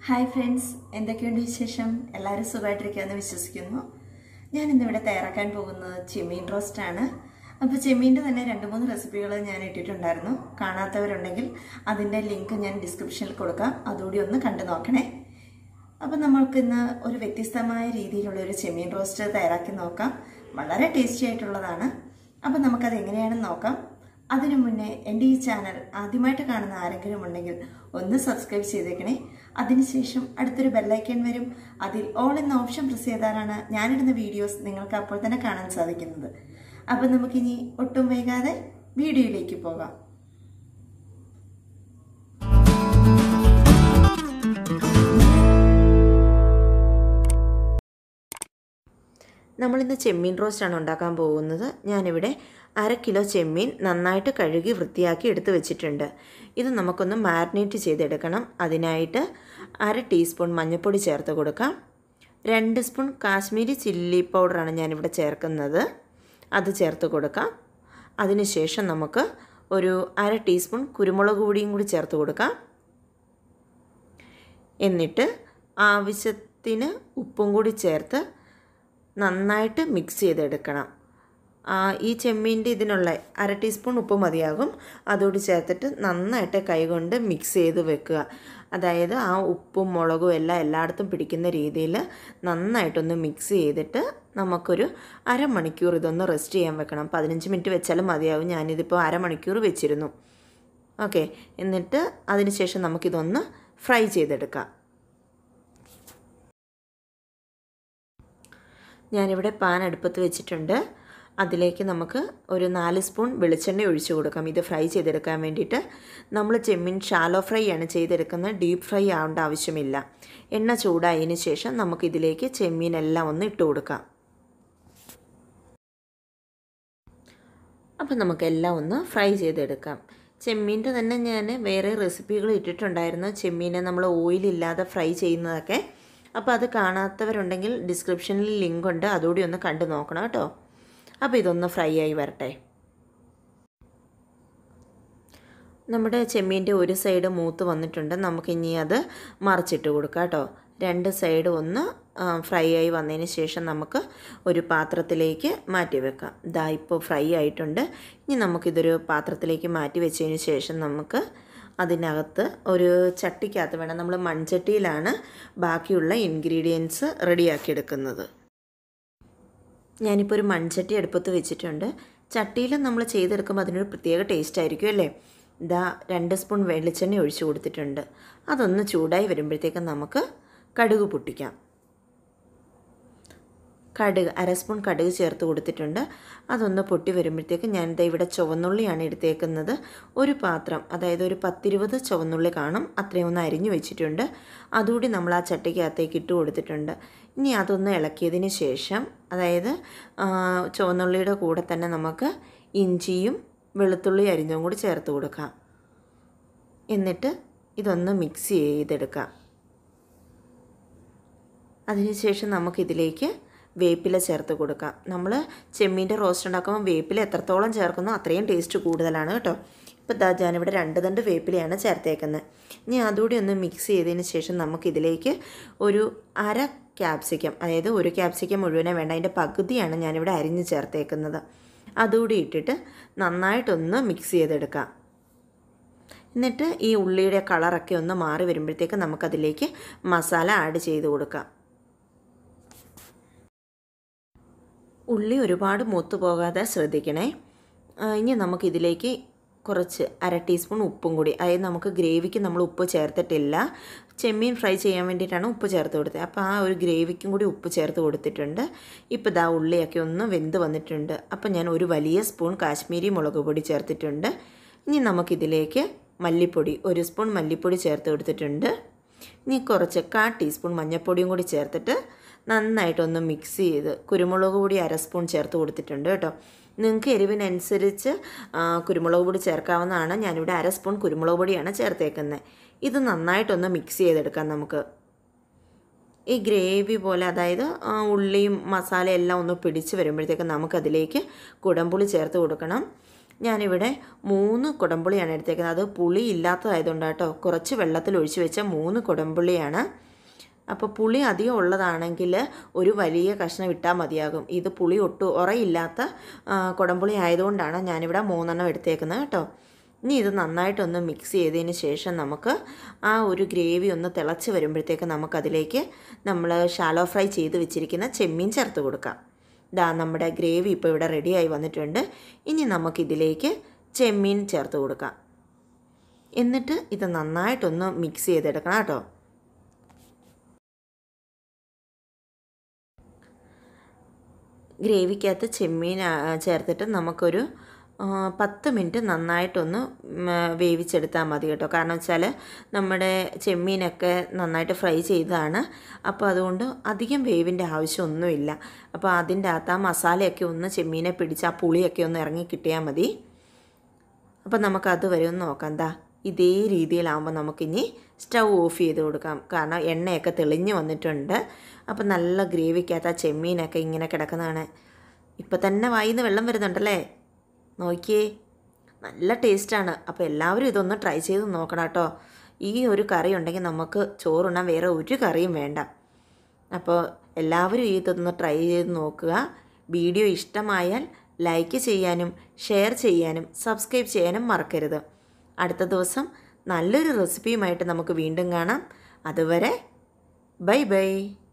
hi friends എന്തൊക്കെയുണ്ട് വിശേഷം എല്ലാവരും സുഖമായിട്ടിരിക്കുകയെന്ന് വിശ്വസിക്കുന്നു ഞാൻ ഇന്നിവിടെ തയ്യാറാക്കാൻ പോകുന്നത് ചെമ്മീൻ റോസ്റ്റ് ആണ് അപ്പോൾ ചെമ്മീൻ്റെ തന്നെ രണ്ട് മൂന്ന് റെസിപ്പികൾ ഞാൻ ഇട്ടിട്ടുണ്ടായിരുന്നു കാണാത്തവരുണ്ടെങ്കിൽ അതിൻ്റെ ലിങ്ക് ഞാൻ ഡിസ്ക്രിപ്ഷനിൽ കൊടുക്കാം അതുകൂടി ഒന്ന് കണ്ടു നോക്കണേ അപ്പോൾ നമ്മൾക്ക് ഇന്ന് ഒരു വ്യത്യസ്തമായ രീതിയിലുള്ള ഒരു ചെമ്മീൻ റോസ്റ്റ് തയ്യാറാക്കി നോക്കാം വളരെ ടേസ്റ്റി ആയിട്ടുള്ളതാണ് അപ്പോൾ നമുക്കത് എങ്ങനെയാണെന്ന് നോക്കാം അതിനു മുന്നേ എൻ്റെ ഈ ചാനൽ ആദ്യമായിട്ട് കാണുന്ന ആരെങ്കിലും ഉണ്ടെങ്കിൽ ഒന്ന് സബ്സ്ക്രൈബ് ചെയ്തേക്കണേ അതിനുശേഷം അടുത്തൊരു ബെല്ലൈക്കൺ വരും അതിൽ ഓൾ എന്ന ഓപ്ഷൻ പ്രസ് ചെയ്താലാണ് ഞാനിടുന്ന വീഡിയോസ് നിങ്ങൾക്ക് അപ്പോൾ തന്നെ കാണാൻ സാധിക്കുന്നത് അപ്പം നമുക്കിനി ഒട്ടും വൈകാതെ വീഡിയോയിലേക്ക് പോകാം നമ്മളിന്ന് ചെമ്മീൻ റോസ്റ്റാണ് ഉണ്ടാക്കാൻ പോകുന്നത് ഞാനിവിടെ അര കിലോ ചെമ്മീൻ നന്നായിട്ട് കഴുകി വൃത്തിയാക്കി എടുത്ത് വെച്ചിട്ടുണ്ട് ഇത് നമുക്കൊന്ന് മാരിനേറ്റ് ചെയ്തെടുക്കണം അതിനായിട്ട് അര ടീസ്പൂൺ മഞ്ഞൾപ്പൊടി ചേർത്ത് കൊടുക്കാം രണ്ട് സ്പൂൺ കാശ്മീരി ചില്ലി പൗഡറാണ് ഞാനിവിടെ ചേർക്കുന്നത് അത് ചേർത്ത് കൊടുക്കാം അതിനുശേഷം നമുക്ക് ഒരു അര ടീസ്പൂൺ കുരുമുളക് പൊടിയും കൂടി ചേർത്ത് കൊടുക്കാം എന്നിട്ട് ആവശ്യത്തിന് ഉപ്പും കൂടി ചേർത്ത് നന്നായിട്ട് മിക്സ് ചെയ്തെടുക്കണം ഈ ചെമ്മീൻ്റെ ഇതിനുള്ള അര ടീസ്പൂൺ ഉപ്പ് മതിയാകും അതുകൂടി ചേർത്തിട്ട് നന്നായിട്ട് കൈകൊണ്ട് മിക്സ് ചെയ്ത് വെക്കുക അതായത് ആ ഉപ്പും മുളകും എല്ലാം എല്ലായിടത്തും പിടിക്കുന്ന രീതിയിൽ നന്നായിട്ടൊന്ന് മിക്സ് ചെയ്തിട്ട് നമുക്കൊരു അരമണിക്കൂർ ഇതൊന്ന് റെസ്റ്റ് ചെയ്യാൻ വെക്കണം പതിനഞ്ച് മിനിറ്റ് വെച്ചാലും മതിയാവും ഞാനിതിപ്പോൾ അരമണിക്കൂർ വെച്ചിരുന്നു ഓക്കെ എന്നിട്ട് അതിന് ശേഷം നമുക്കിതൊന്ന് ഫ്രൈ ചെയ്തെടുക്കാം ഞാനിവിടെ പാൻ അടുപ്പത്ത് വെച്ചിട്ടുണ്ട് അതിലേക്ക് നമുക്ക് ഒരു നാല് സ്പൂൺ വെളിച്ചെണ്ണ ഒഴിച്ചു കൊടുക്കാം ഇത് ഫ്രൈ ചെയ്തെടുക്കാൻ വേണ്ടിയിട്ട് നമ്മൾ ചെമ്മീൻ ഷാലോ ഫ്രൈ ആണ് ചെയ്തെടുക്കുന്നത് ഡീപ്പ് ഫ്രൈ ആവേണ്ട ആവശ്യമില്ല എണ്ണ ചൂടായതിന് ശേഷം നമുക്കിതിലേക്ക് ചെമ്മീനെല്ലാം ഒന്ന് ഇട്ട് കൊടുക്കാം അപ്പം നമുക്കെല്ലാം ഒന്ന് ഫ്രൈ ചെയ്തെടുക്കാം ചെമ്മീൻ്റെ തന്നെ ഞാൻ വേറെ റെസിപ്പികൾ ഇട്ടിട്ടുണ്ടായിരുന്നു ചെമ്മീനെ നമ്മൾ ഓയിലില്ലാതെ ഫ്രൈ ചെയ്യുന്നതൊക്കെ അപ്പോൾ അത് കാണാത്തവരുണ്ടെങ്കിൽ ഡിസ്ക്രിപ്ഷനിൽ ലിങ്ക് ഉണ്ട് അതുകൂടി ഒന്ന് കണ്ടു നോക്കണം കേട്ടോ അപ്പോൾ ഇതൊന്ന് ഫ്രൈ ആയി വരട്ടെ നമ്മുടെ ചെമ്മീൻ്റെ ഒരു സൈഡ് മൂത്ത് വന്നിട്ടുണ്ട് നമുക്കിനി അത് മറിച്ചിട്ട് കൊടുക്കാം കേട്ടോ രണ്ട് സൈഡ് ഒന്ന് ഫ്രൈ ആയി വന്നതിന് ശേഷം നമുക്ക് ഒരു പാത്രത്തിലേക്ക് മാറ്റി വെക്കാം ഇതാ ഇപ്പോൾ ഫ്രൈ ആയിട്ടുണ്ട് ഇനി നമുക്കിതൊരു പാത്രത്തിലേക്ക് മാറ്റി വെച്ചതിന് ശേഷം നമുക്ക് അതിനകത്ത് ഒരു ചട്ടിക്കകത്ത് വേണം നമ്മൾ മൺചട്ടിയിലാണ് ബാക്കിയുള്ള ഇൻഗ്രീഡിയൻസ് റെഡിയാക്കി എടുക്കുന്നത് ഞാനിപ്പോൾ ഒരു മൺചട്ടി അടുപ്പത്ത് വെച്ചിട്ടുണ്ട് ചട്ടിയിൽ നമ്മൾ ചെയ്തെടുക്കുമ്പോൾ അതിനൊരു പ്രത്യേക ടേസ്റ്റ് ആയിരിക്കും അല്ലേ ഇതാ രണ്ട് സ്പൂൺ വെളിച്ചെണ്ണ ഒഴിച്ചു കൊടുത്തിട്ടുണ്ട് അതൊന്ന് ചൂടായി വരുമ്പോഴത്തേക്കും നമുക്ക് കടുക് പൊട്ടിക്കാം കടുക് അര സ്പൂൺ കടുക് ചേർത്ത് കൊടുത്തിട്ടുണ്ട് അതൊന്ന് പൊട്ടി വരുമ്പോഴത്തേക്ക് ഞാനിത് ഇവിടെ ചുവന്നുള്ളിയാണ് എടുത്തേക്കുന്നത് ഒരു പാത്രം അതായത് ഒരു പത്തിരുപത് ചുവന്നുള്ളി കാണും അത്രയും ഒന്ന് അരിഞ്ഞു വെച്ചിട്ടുണ്ട് അതുകൂടി നമ്മൾ ആ ചട്ടിക്കകത്തേക്ക് ഇട്ട് കൊടുത്തിട്ടുണ്ട് ഇനി അതൊന്ന് ഇളക്കിയതിന് ശേഷം അതായത് ചുവന്നുള്ളിയുടെ കൂടെ തന്നെ നമുക്ക് ഇഞ്ചിയും വെളുത്തുള്ളി അരിഞ്ഞും കൂടി ചേർത്ത് കൊടുക്കാം എന്നിട്ട് ഇതൊന്ന് മിക്സ് ചെയ്തെടുക്കാം അതിനുശേഷം നമുക്കിതിലേക്ക് വേപ്പില ചേർത്ത് കൊടുക്കാം നമ്മൾ ചെമ്മീൻ്റെ റോസ്റ്റ് ഉണ്ടാക്കുമ്പോൾ വേപ്പില എത്രത്തോളം ചേർക്കുന്നോ അത്രയും ടേസ്റ്റ് കൂടുതലാണ് കേട്ടോ ഇപ്പോൾ ദാ ഞാനിവിടെ രണ്ട് തണ്ട് വേപ്പിലയാണ് ചേർത്തേക്കുന്നത് ഇനി അതുകൂടി ഒന്ന് മിക്സ് ചെയ്തതിന് ശേഷം നമുക്കിതിലേക്ക് ഒരു അര ക്യാപ്സിക്കം അതായത് ഒരു ക്യാപ്സിക്കം മുഴുവനെ വേണ്ട അതിൻ്റെ പകുതിയാണ് ഞാനിവിടെ അരിഞ്ഞ് ചേർത്തേക്കുന്നത് അതുകൂടി ഇട്ടിട്ട് നന്നായിട്ടൊന്ന് മിക്സ് ചെയ്തെടുക്കാം എന്നിട്ട് ഈ ഉള്ളിയുടെ കളറൊക്കെ ഒന്ന് മാറി വരുമ്പോഴത്തേക്ക് നമുക്കതിലേക്ക് മസാല ആഡ് ചെയ്ത് കൊടുക്കാം ഉള്ളി ഒരുപാട് മൂത്ത് പോകാതെ ശ്രദ്ധിക്കണേ ഇനി നമുക്കിതിലേക്ക് കുറച്ച് അര ടീസ്പൂൺ ഉപ്പും കൂടി അതായത് നമുക്ക് ഗ്രേവിക്ക് നമ്മൾ ഉപ്പ് ചേർത്തിട്ടില്ല ചെമ്മീൻ ഫ്രൈ ചെയ്യാൻ വേണ്ടിയിട്ടാണ് ഉപ്പ് ചേർത്ത് കൊടുത്തത് അപ്പോൾ ആ ഒരു ഗ്രേവിക്കും കൂടി ഉപ്പ് ചേർത്ത് കൊടുത്തിട്ടുണ്ട് ഇപ്പോൾ ഇതാ ഉള്ളിയൊക്കെ ഒന്ന് വെന്ത് വന്നിട്ടുണ്ട് അപ്പോൾ ഞാൻ ഒരു വലിയ സ്പൂൺ കാശ്മീരി മുളക് പൊടി ചേർത്തിട്ടുണ്ട് ഇനി നമുക്കിതിലേക്ക് മല്ലിപ്പൊടി ഒരു സ്പൂൺ മല്ലിപ്പൊടി ചേർത്ത് കൊടുത്തിട്ടുണ്ട് ഇനി കുറച്ച് കാ ടീസ്പൂൺ മഞ്ഞൾപ്പൊടിയും കൂടി ചേർത്തിട്ട് നന്നായിട്ടൊന്ന് മിക്സ് ചെയ്ത് കുരുമുളക് പൊടി അര സ്പൂൺ ചേർത്ത് കൊടുത്തിട്ടുണ്ട് കേട്ടോ നിങ്ങൾക്ക് എരിവിനനുസരിച്ച് കുരുമുളക് പൊടി ചേർക്കാവുന്നതാണ് ഞാനിവിടെ അര സ്പൂൺ കുരുമുളക് പൊടിയാണ് ചേർത്തേക്കുന്നത് ഇത് നന്നായിട്ടൊന്ന് മിക്സ് ചെയ്തെടുക്കാം നമുക്ക് ഈ ഗ്രേവി പോലെ അതായത് ഉള്ളിയും മസാലയും എല്ലാം ഒന്ന് പിടിച്ച് വരുമ്പോഴത്തേക്ക് നമുക്കതിലേക്ക് കുടംപുളി ചേർത്ത് കൊടുക്കണം ഞാനിവിടെ മൂന്ന് കുടംപുളിയാണ് എടുത്തേക്കുന്നത് അത് പുളി ഇല്ലാത്തതായതുകൊണ്ട് കേട്ടോ കുറച്ച് വെള്ളത്തിൽ ഒഴിച്ച് വെച്ച മൂന്ന് കുടംപുളിയാണ് അപ്പോൾ പുളി അധികം ഉള്ളതാണെങ്കിൽ ഒരു വലിയ കഷ്ണം ഇട്ടാൽ മതിയാകും ഇത് പുളി ഒട്ടും ഉറയില്ലാത്ത ആ, കുടംപുളി ആയതുകൊണ്ടാണ് ഞാനിവിടെ മൂന്നെണ്ണം എടുത്തേക്കുന്നത് കേട്ടോ ഇനി ഇത് നന്നായിട്ടൊന്ന് മിക്സ് ചെയ്തതിന് ശേഷം നമുക്ക് ആ ഒരു ഗ്രേവി ഒന്ന് തിളച്ച് വരുമ്പോഴത്തേക്ക് നമുക്കതിലേക്ക് നമ്മൾ ഷാലോ ഫ്രൈ ചെയ്ത് വെച്ചിരിക്കുന്ന ചെമ്മീൻ ചേർത്ത് കൊടുക്കാം ദാ നമ്മുടെ ഗ്രേവി ഇപ്പോൾ ഇവിടെ റെഡിയായി വന്നിട്ടുണ്ട് ഇനി നമുക്കിതിലേക്ക് ചെമ്മീൻ ചേർത്ത് കൊടുക്കാം എന്നിട്ട് ഇത് നന്നായിട്ടൊന്ന് മിക്സ് ചെയ്തെടുക്കണം കേട്ടോ ഗ്രേവിക്കകത്ത് ചെമ്മീൻ ആ, ചേർത്തിട്ട് നമുക്കൊരു ആ, പത്ത് മിനിറ്റ് നന്നായിട്ടൊന്ന് ഉം, വേവിച്ചെടുത്താൽ മതി കേട്ടോ കാരണം വെച്ചാൽ നമ്മുടെ ചെമ്മീനൊക്കെ നന്നായിട്ട് ഫ്രൈ ചെയ്തതാണ് അപ്പോൾ അതുകൊണ്ട് അധികം വേവിൻ്റെ ആവശ്യമൊന്നുമില്ല അപ്പോൾ അതിൻ്റെ അകത്ത് ആ മസാലയൊക്കെ ഒന്ന് ചെമ്മീനെ പിടിച്ച് ആ പുളിയൊക്കെ ഒന്ന് ഇറങ്ങി കിട്ടിയാൽ മതി അപ്പോൾ നമുക്ക് അതുവരെ ഒന്ന് നോക്കാം എന്താ ഇതേ രീതിയിലാകുമ്പോൾ നമുക്കിനി സ്റ്റൗ ഓഫ് ചെയ്ത് കൊടുക്കാം കാരണം എണ്ണയൊക്കെ തെളിഞ്ഞ് വന്നിട്ടുണ്ട് അപ്പോൾ നല്ല ഗ്രേവിക്കകത്ത് ആ ചെമ്മീനൊക്കെ ഇങ്ങനെ കിടക്കുന്നതാണ് ഇപ്പം തന്നെ വായിന്ന് വെള്ളം വരുന്നുണ്ടല്ലേ നോക്കിയേ നല്ല ടേസ്റ്റാണ് അപ്പോൾ എല്ലാവരും ഇതൊന്ന് ട്രൈ ചെയ്ത് നോക്കണം കേട്ടോ ഈ ഒരു കറി ഉണ്ടെങ്കിൽ നമുക്ക് ചോറുണ്ണാൻ വേറെ ഒരു കറിയും വേണ്ട അപ്പോൾ എല്ലാവരും ഇതൊന്ന് ട്രൈ ചെയ്ത് നോക്കുക വീഡിയോ ഇഷ്ടമായാൽ ലൈക്ക് ചെയ്യാനും ഷെയർ ചെയ്യാനും സബ്സ്ക്രൈബ് ചെയ്യാനും മറക്കരുത് അടുത്ത ദിവസം നല്ലൊരു റെസിപ്പിയുമായിട്ട് നമുക്ക് വീണ്ടും കാണാം അതുവരെ ബൈ ബൈ